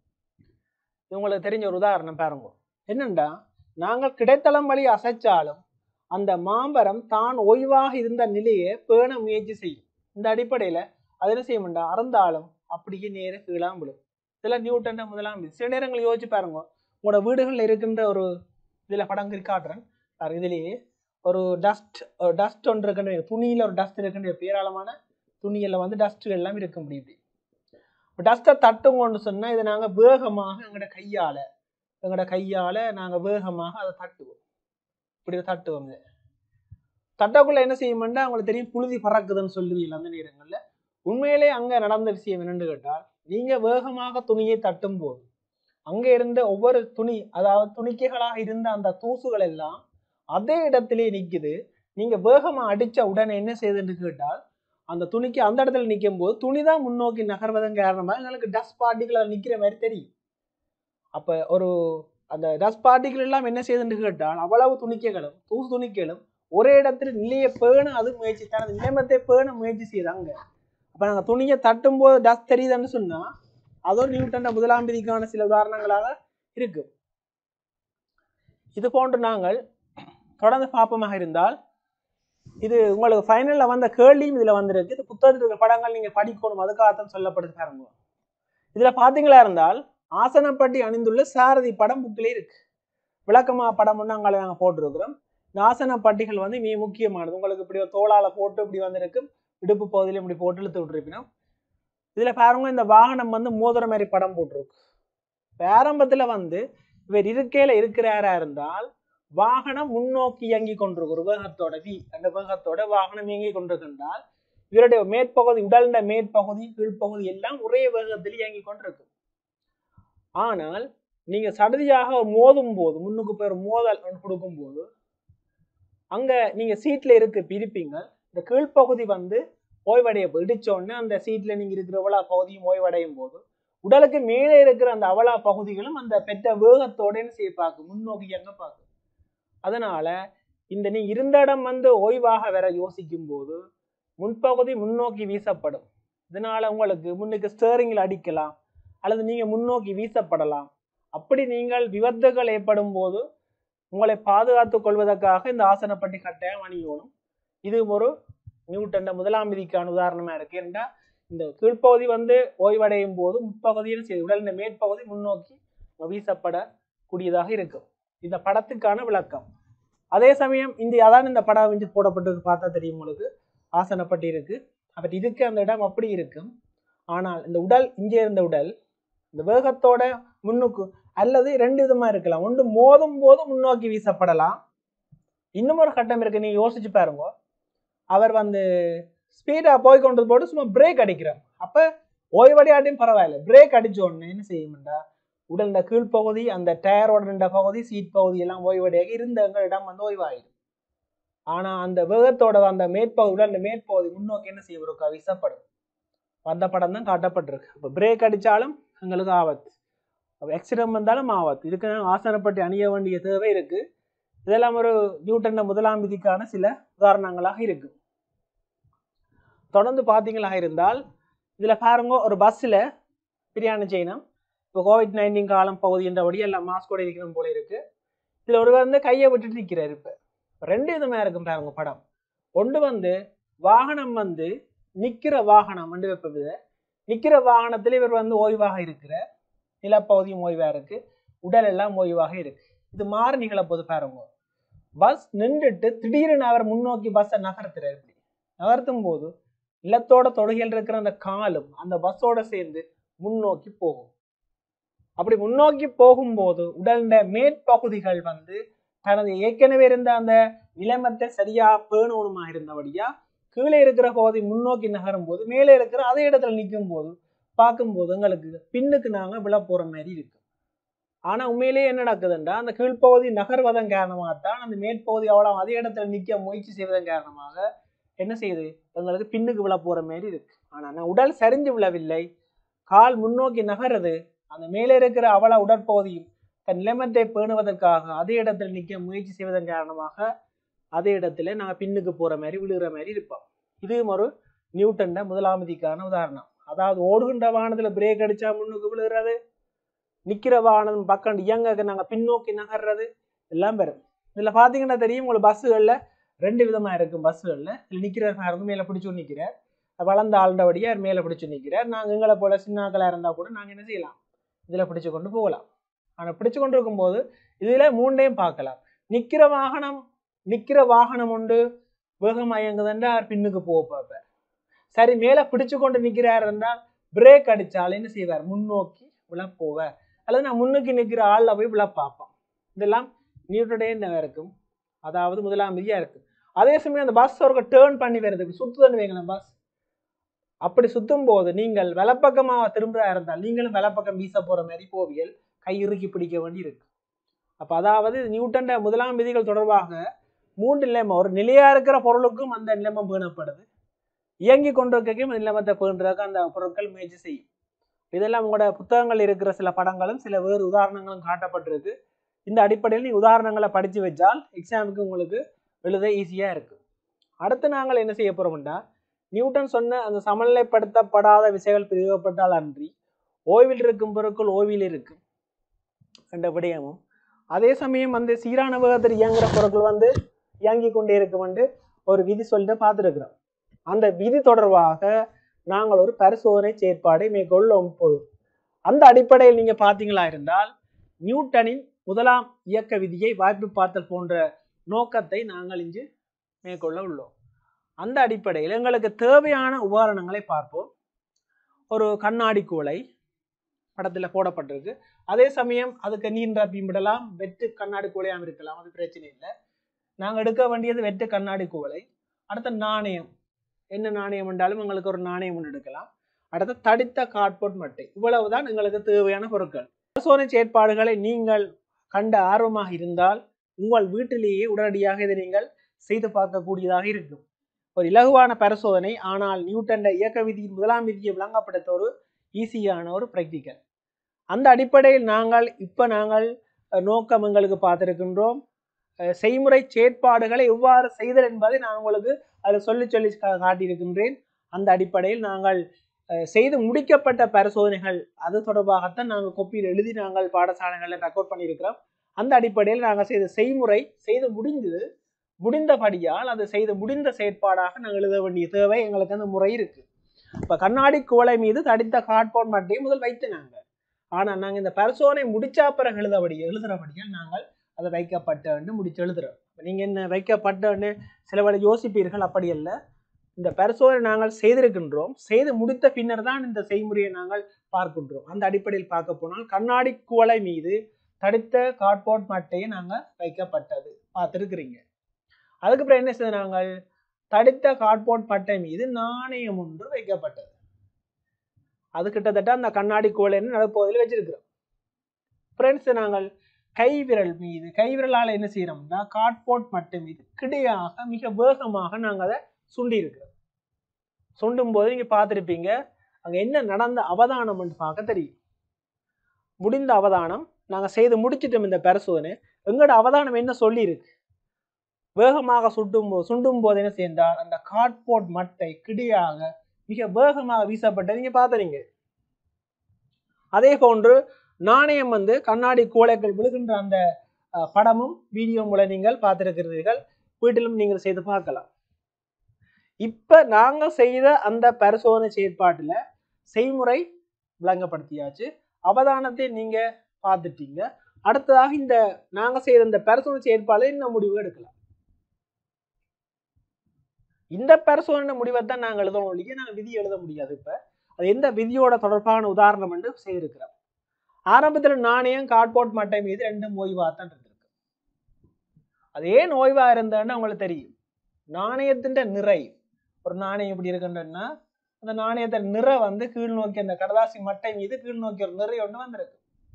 இது உங்களுக்கு தெரிஞ்ச ஒரு உதாரணம் பாருங்க என்னண்டா நாங்கள் கிடைத்தளம் வழி அசைச்சாலும் அந்த மாம்பரம் தான் ஓய்வாக இருந்த நிலையை பேண முயற்சி செய்யும் இந்த அடிப்படையில அது என்ன செய்யும்டா அறந்தாலும் அப்படியே நேர கீழாம் விழும் இதெல்லாம் நியூட்டன் முதலாம் விதி. சில நேரங்கள் யோசிச்சு பாருங்க உங்களோட வீடுகளில் இருக்கின்ற ஒரு இதுல படம் காட்டுறேன் பாருங்க இதுலயே ஒரு டஸ்ட் டஸ்ட் ஒன்று இருக்குன்னு வைங்க. துணியில ஒரு டஸ்ட் இருக்குன்னு வைங்க. ஏராளமான துணியில வந்து டஸ்ட் எல்லாம் இருக்கும் இப்படி இப்படி டஸ்ட்டை தட்டுங்கன்னு சொன்னா இதை நாங்க வேகமாக எங்களோட கையால எங்களோட கையால நாங்க வேகமாக அதை தட்டுவோம் இப்படி தட்டுவோம் இதை. தட்டக்குள்ள என்ன செய்யும்னா உங்களுக்கு தெரியும் புழுதி பறக்குதுன்னு சொல்லுவீங்க அந்த நேரங்கள்ல உண்மையிலே அங்க நடந்த விஷயம் என்னன்னு கேட்டால் நீங்க வேகமாக துணியை தட்டும் போது அங்க இருந்த ஒவ்வொரு துணி அதாவது துணிக்கைகளாக இருந்த அந்த தூசுகள் எல்லாம் அதே இடத்திலே நிக்குது நீங்க வேகமா அடிச்ச உடனே என்ன செய்யுதுன்னு கேட்டால் அந்த துணிக்கு அந்த இடத்துல நிற்கும் போது துணி தான் முன்னோக்கி நகர்வதன் காரணமாக எங்களுக்கு டஸ்ட் பார்ட்டிகள் நிக்கிற மாதிரி தெரியும் அப்ப ஒரு அந்த டஸ்ட் பார்ட்டிகள் எல்லாம் என்ன செய்யுதுன்னு கேட்டால் அவ்வளவு துணிக்கைகளும் தூசு துணிக்கைகளும் ஒரே இடத்துல நிலையை பேண அது முயற்சி தனது நியமத்தை பேண முயற்சி செய்யுறாங்க அப்ப நாங்க துணியை தட்டும் போது டஸ்ட் தெரியுதுன்னு சொன்னா அதுவும் நியூட்டன் முதலாம் விதிக்கான சில உதாரணங்களாக இருக்கு இது போன்று நாங்கள் தொடர்ந்து பார்ப்போமாக இருந்தால் இது உங்களுக்கு ஃபைனல்ல வந்த கேள்வியும் இதுல வந்திருக்கு இது புத்தகத்தில் இருக்க படங்கள் நீங்க படிக்கணும் அதுக்காகத்தான் சொல்லப்படுது பாருங்க இதுல பாத்தீங்களா இருந்தால் ஆசனப்பட்டி அணிந்துள்ள சாரதி படம் புக்கிலே இருக்கு விளக்கமா படம் ஒன்று அங்கே நாங்கள் போட்டிருக்கிறோம் இந்த ஆசன பட்டிகள் வந்து மிக முக்கியமானது உங்களுக்கு இப்படி ஒரு தோளால போட்டு இப்படி வந்திருக்கு இடுப்பு பகுதியில இப்படி போட்டு இழுத்து விட்டுருப்பினோம் இதுல பாருங்க இந்த வாகனம் வந்து மோதிர மாதிரி படம் போட்டிருக்கு இப்ப ஆரம்பத்துல வந்து இவர் இருக்கையில இருக்கிறாரா இருந்தால் வாகனம் முன்னோக்கி இயங்கி கொண்டிருக்கு ஒரு வேகத்தோட வி அந்த வேகத்தோட வாகனம் இயங்கி கொண்டிருக்கின்றால் இவருடைய மேற்பகுதி உடல்ட மேற்பகுதி கீழ்ப்பகுதி எல்லாம் ஒரே வேகத்தில் இயங்கி கொண்டிருக்கு ஆனால் நீங்க சடதியாக மோதும் போது முன்னுக்கு போய் ஒரு மோதல் ஒன்று கொடுக்கும் போது அங்க நீங்க சீட்ல இருக்கு பிரிப்பீங்க இந்த கீழ்ப்பகுதி வந்து ஓய்வடைய இடிச்ச உடனே அந்த சீட்ல நீங்க இருக்கிற அவலா பகுதியும் ஓய்வடையும் போது உடலுக்கு மேலே இருக்கிற அந்த அவலா பகுதிகளும் அந்த பெற்ற வேகத்தோட என்ன செய்ய பார்க்கும் முன்னோக்கி எங்க பார்க்கும் அதனால இந்த நீ இருந்த இடம் வந்து ஓய்வாக வர யோசிக்கும் போது முன்பகுதி முன்னோக்கி வீசப்படும் இதனால உங்களுக்கு முன்னுக்கு ஸ்டேரிங்கில் அடிக்கலாம் அல்லது நீங்க முன்னோக்கி வீசப்படலாம் அப்படி நீங்கள் விபத்துகள் ஏற்படும் போது உங்களை பாதுகாத்துக் கொள்வதற்காக இந்த ஆசனப்பட்டி கட்டாயம் அணியணும் இது ஒரு நியூட்டன் முதலாம் விதிக்கான உதாரணமா இருக்கு ஏன்னா இந்த கீழ்ப்பகுதி வந்து ஓய்வடையும் போது முற்பகுதியில் செய்து உடலின் மேற்பகுதி முன்னோக்கி வீசப்படக்கூடியதாக இருக்கும் இந்த படத்துக்கான விளக்கம் அதே சமயம் இந்த அதான் இந்த படம் வந்து போடப்பட்டது பார்த்தா தெரியும் உங்களுக்கு ஆசனப்பட்டி இருக்கு அப்ப இதுக்கு அந்த இடம் அப்படி இருக்கும் ஆனால் இந்த உடல் இங்கே இருந்த உடல் இந்த வேகத்தோட முன்னுக்கு அல்லது ரெண்டு விதமா இருக்கலாம் ஒன்று மோதும் போது முன்னோக்கி வீசப்படலாம் இன்னும் ஒரு கட்டம் இருக்கு நீங்க யோசிச்சு பாருங்க அவர் வந்து ஸ்பீடா போய் கொண்டு போட்டு சும்மா பிரேக் அடிக்கிறார் அப்ப ஓய்வடையாட்டியும் பரவாயில்ல பிரேக் அடிச்ச உடனே என்ன செய்யும்டா உடல்ட கீழ்ப்பகுதி அந்த டயரோட ரெண்ட பகுதி சீட் பகுதி எல்லாம் ஓய்வடையாக இருந்த எங்கள் இடம் வந்து ஓய்வாயிடும் ஆனா அந்த வேகத்தோட அந்த மேற்பகுதி உடல் மேற்பகுதி முன்னோக்கி என்ன செய்வருக்கா வீசப்படும் அந்த படம் தான் காட்டப்பட்டிருக்கு இப்போ பிரேக் அடிச்சாலும் எங்களுக்கு ஆபத்து அப்போ எக்ஸிடம் வந்தாலும் ஆபத்து இதுக்கு நாங்கள் ஆசனப்பட்டு அணிய வேண்டிய தேவை இருக்கு இதெல்லாம் ஒரு நியூட்டன முதலாம் விதிக்கான சில உதாரணங்களாக இருக்கு தொடர்ந்து பார்த்தீங்களா இருந்தால் இதில் பாருங்க ஒரு பஸ்ஸில் பிரியாணி செய்யணும் இப்போ கோவிட் நைன்டீன் காலம் பகுதி என்றபடி எல்லாம் மாஸ்கோட இருக்கணும் போல இருக்கு இதில் ஒருவர் வந்து கையை விட்டுட்டு நிற்கிறார் இப்போ ரெண்டு விதமாக இருக்கும் பாருங்க படம் ஒன்று வந்து வாகனம் வந்து நிற்கிற வாகனம் வந்து வைப்பது நிற்கிற வாகனத்தில் இவர் வந்து ஓய்வாக இருக்கிற நிலப்பகுதியும் ஓய்வாக இருக்கு உடல் எல்லாம் ஓய்வாக இருக்கு இது மாறி நிகழப்போது பாருங்க பஸ் நின்றுட்டு திடீர்னு அவர் முன்னோக்கி பஸ்ஸை நகர்த்துறாரு இப்படி நகர்த்தும் போது நிலத்தோட தொடுகையில் இருக்கிற அந்த காலும் அந்த பஸ்ஸோட சேர்ந்து முன்னோக்கி போகும் அப்படி முன்னோக்கி போகும்போது உடல்ட மேற்பகுதிகள் வந்து தனது ஏற்கனவே இருந்த அந்த நிலைமத்தை சரியா பேணணுமா இருந்தபடியா கீழே இருக்கிற பகுதி முன்னோக்கி நகரும் போது மேலே இருக்கிற அதே இடத்துல நிற்கும் போது பார்க்கும்போது எங்களுக்கு பின்னுக்கு நாங்க விழ போற மாதிரி இருக்கு ஆனா உண்மையிலேயே என்ன நடக்குதுன்றா அந்த கீழ்ப்பகுதி நகர்வதன் காரணமாகத்தான் அந்த மேற்பகுதி அவ்வளவு அதே இடத்துல நிக்க முயற்சி செய்வதன் காரணமாக என்ன செய்யுது எங்களுக்கு பின்னுக்கு விழ போற மாதிரி இருக்கு ஆனா நான் உடல் சரிஞ்சு விழவில்லை கால் முன்னோக்கி நகருது அந்த மேலே இருக்கிற அவல உடற்பகுதியும் தன் நிலைமத்தை பேணுவதற்காக அதே இடத்துல நிற்க முயற்சி செய்வதன் காரணமாக அதே இடத்துல நாங்கள் பின்னுக்கு போற மாதிரி விழுகிற மாதிரி இருப்போம் இதுவும் ஒரு நியூட்டன்ட முதலாம் விதிக்கான உதாரணம் அதாவது ஓடுகின்ற வாகனத்துல பிரேக் அடிச்சா முன்னுக்கு விழுகிறது நிக்கிற வாகனம் பக்கம் இயங்க நாங்கள் பின்னோக்கி நகர்றது எல்லாம் பெறும் இதுல பாத்தீங்கன்னா தெரியும் உங்களுக்கு பஸ்ஸுகள்ல ரெண்டு விதமா இருக்கும் பஸ்ஸுகள்ல இதுல நிக்கிற பாருங்க மேல பிடிச்சு நிற்கிறார் வளர்ந்த ஆள்றபடியா மேல பிடிச்சு நிற்கிறார் நாங்க எங்களை போல சின்னாக்களா இருந்தா கூட நாங்க என்ன செய்யலாம் இதுல பிடிச்சு கொண்டு போகலாம் ஆனா பிடிச்சு கொண்டு இருக்கும்போது இதுல மூண்டையும் பார்க்கலாம் நிக்கிற வாகனம் நிக்கிற வாகனம் உண்டு வேகமா இயங்குதுன்றா அவர் பின்னுக்கு போக பார்ப்பார் சரி மேல பிடிச்சு கொண்டு நிக்கிறார் என்றால் பிரேக் அடிச்சால் என்ன செய்வார் முன்னோக்கி விழ போவார் அல்லது நான் முன்னுக்கு நிக்கிற ஆள்ல போய் விழ பார்ப்போம் இதெல்லாம் நியூட்டனே என்ன இருக்கும் அதாவது முதலாம் விதியா இருக்கு அதே சமயம் அந்த பஸ் ஒரு டேர்ன் பண்ணி வருது சுத்துதுன்னு வைங்களேன் பஸ் அப்படி சுத்தும் போது நீங்கள் வலப்பக்கமாக திரும்புறா இருந்தால் நீங்களும் வலப்பக்கம் வீச போற மாதிரி போவியல் கை இறுக்கி பிடிக்க வேண்டி இருக்கு அப்ப அதாவது நியூட்டன் முதலாம் விதிகள் தொடர்பாக மூன்று நிலைமை ஒரு நிலையா இருக்கிற பொருளுக்கும் அந்த நிலைமை பேணப்படுது இயங்கி கொண்டிருக்கையும் அந்த நிலைமத்தை பேணுறதுக்கு அந்த பொருட்கள் முயற்சி செய்யும் இதெல்லாம் உங்களோட புத்தகங்கள் இருக்கிற சில படங்களும் சில வேறு உதாரணங்களும் காட்டப்பட்டிருக்கு இந்த அடிப்படையில் நீ உதாரணங்களை படிச்சு வச்சால் எக்ஸாமுக்கு உங்களுக்கு எழுத ஈஸியா இருக்கு அடுத்து நாங்கள் என்ன செய்ய போறோம்னா நியூட்டன் சொன்ன அந்த சமநிலைப்படுத்தப்படாத விசைகள் பிரிவுபட்டால் அன்றி ஓய்வில் இருக்கும் பொருட்கள் ஓய்வில் இருக்கும் என்ற விடயமும் அதே சமயம் அந்த சீரான வேகத்தில் இயங்குற பொருட்கள் வந்து இயங்கி கொண்டே இருக்கும் என்று ஒரு விதி சொல்லிட்டு பார்த்துருக்கிறோம் அந்த விதி தொடர்பாக நாங்கள் ஒரு பரிசோதனை செயற்பாடை மேற்கொள்ளும் போதும் அந்த அடிப்படையில் நீங்க பார்த்தீங்களா இருந்தால் நியூட்டனின் முதலாம் இயக்க விதியை வாய்ப்பு பார்த்தல் போன்ற நோக்கத்தை நாங்கள் இங்கு மேற்கொள்ள உள்ளோம் அந்த அடிப்படையில் எங்களுக்கு தேவையான உபகரணங்களை பார்ப்போம் ஒரு கண்ணாடி கூளை படத்தில் போடப்பட்டிருக்கு அதே சமயம் அதுக்கு நீண்ட பிம்பிடலாம் வெட்டு கண்ணாடி கூலையாகவும் இருக்கலாம் அது பிரச்சனை இல்லை நாங்கள் எடுக்க வேண்டியது வெட்டு கண்ணாடி கூலை அடுத்த நாணயம் என்ன நாணயம் என்றாலும் எங்களுக்கு ஒரு நாணயம் ஒன்று எடுக்கலாம் அடுத்து தடித்த கார்ட்போர்ட் மட்டை இவ்வளவுதான் எங்களுக்கு தேவையான பொருட்கள் பரிசோதனை செயற்பாடுகளை நீங்கள் கண்ட ஆர்வமாக இருந்தால் உங்கள் வீட்டிலேயே உடனடியாக இதை நீங்கள் செய்து பார்க்கக்கூடியதாக இருக்கும் ஒரு இலகுவான பரிசோதனை ஆனால் நியூட்டன் இயக்க விதியின் முதலாம் விதியை விளங்கப்படுத்த ஒரு ஈஸியான ஒரு ப்ராக்டிக்கல் அந்த அடிப்படையில் நாங்கள் இப்போ நாங்கள் அஹ், நோக்கம் எங்களுக்கு பார்த்திருக்கின்றோம் அஹ், செய்முறை செயற்பாடுகளை எவ்வாறு செய்தல் என்பதை நான் உங்களுக்கு அதில் சொல்லி சொல்லி கா- காட்டியிருக்கின்றேன் அந்த அடிப்படையில் நாங்கள் அஹ், செய்து முடிக்கப்பட்ட பரிசோதனைகள் அது தொடர்பாகத்தான் நாங்கள் கொப்பியில் எழுதி நாங்கள் பாடசாலைகளில் ரெக்கார்ட் பண்ணியிருக்கிறோம் அந்த அடிப்படையில் நாங்கள் செய்த செய்முறை செய்து முடிந்தது முடிந்தபடியால் அது செய்து முடிந்த செயற்பாடாக நாங்கள் எழுத வேண்டிய தேவை எங்களுக்கு அந்த முறை இருக்கு இப்போ கண்ணாடி குவளை மீது தடித்த கார்ட்போர்ட் மட்டையை முதல் வைத்து நாங்கள் ஆனால் நாங்கள் இந்த பரிசோதனை முடிச்சா பிறகு எழுதபடி எழுதுறபடியால் நாங்கள் அதை வைக்கப்பட்டன்னு முடிச்சு எழுதுறோம் இப்ப நீங்க என்ன வைக்கப்பட்டன்னு சில வேளை யோசிப்பீர்கள் அப்படி அல்ல இந்த பரிசோதனை நாங்கள் செய்திருக்கின்றோம் செய்து முடித்த பின்னர் தான் இந்த செய்முறையை நாங்கள் பார்க்கின்றோம் அந்த அடிப்படையில் பார்க்க போனால் கண்ணாடி குவளை மீது தடித்த கார்ட்போர்ட் மட்டையை நாங்கள் வைக்கப்பட்டது பார்த்துருக்கிறீங்க அதுக்கப்புறம் என்ன செய்த நாங்கள் தடித்த கார்ட்போர்ட் பட்டை மீது நாணயம் ஒன்று வைக்கப்பட்டது அது கிட்டத்தட்ட அந்த கண்ணாடி குவளைன்னு நடுப்பகுதியில் வச்சிருக்கிறோம் ஃப்ரெண்ட்ஸ் நாங்கள் கைவிரல் மீது கைவிரலால் என்ன செய்யறோம்னா கார்ட்போர்ட் மட்டை மீது கிடையாக மிக வேகமாக நாங்கள் அதை சுண்டி இருக்கிறோம் சுண்டும் போது நீங்க பார்த்துருப்பீங்க அங்க என்ன நடந்த அவதானம்னு பார்க்க தெரியும் முடிந்த அவதானம் நாங்கள் செய்து முடிச்சிட்டோம் இந்த பரிசோதனை எங்களோட அவதானம் என்ன சொல்லியிருக்கு வேகமாக சுட்டும் போ- சுண்டும் போது என்ன செய்தால் அந்த கார்ட்போர்ட் மட்டை கிடியாக மிக வேகமாக வீசப்பட்டது நீங்க பார்த்தீங்க அதே போன்று நாணயம் வந்து கண்ணாடி கோலைகள் விழுகின்ற அந்த அஹ், படமும் வீடியோ மூலம் நீங்கள் பார்த்திருக்கிறீர்கள் வீட்டிலும் நீங்கள் செய்து பார்க்கலாம் இப்ப நாங்க செய்த அந்த பரிசோதனை செயற்பாட்டுல செய்முறை விளங்கப்படுத்தியாச்சு அவதானத்தை நீங்க பார்த்துட்டீங்க அடுத்ததாக இந்த நாங்க செய்த இந்த பரிசோதனை செயற்பாடுல என்ன முடிவு எடுக்கலாம் இந்த பரிசோதனை முடிவை தான் நாங்கள் எழுதணும் ஒழிய நாங்கள் விதி எழுத முடியாது இப்ப அது எந்த விதியோட தொடர்பான உதாரணம் என்று செய்திருக்கிறோம் ஆரம்பத்துல நாணயம் கார்ட்போர்ட் மட்டை மீது ரெண்டும் ஓய்வா தான் இருந்திருக்கு அது ஏன் ஓய்வா இருந்ததுன்னு உங்களுக்கு தெரியும் நாணயத்தின் நிறை ஒரு நாணயம் எப்படி இருக்குன்றன்னா அந்த நாணயத்தின் நிறை வந்து கீழ் நோக்கி அந்த கடதாசி மட்டை மீது கீழ் நோக்கி ஒரு நிறை ஒன்று வந்திருக்கு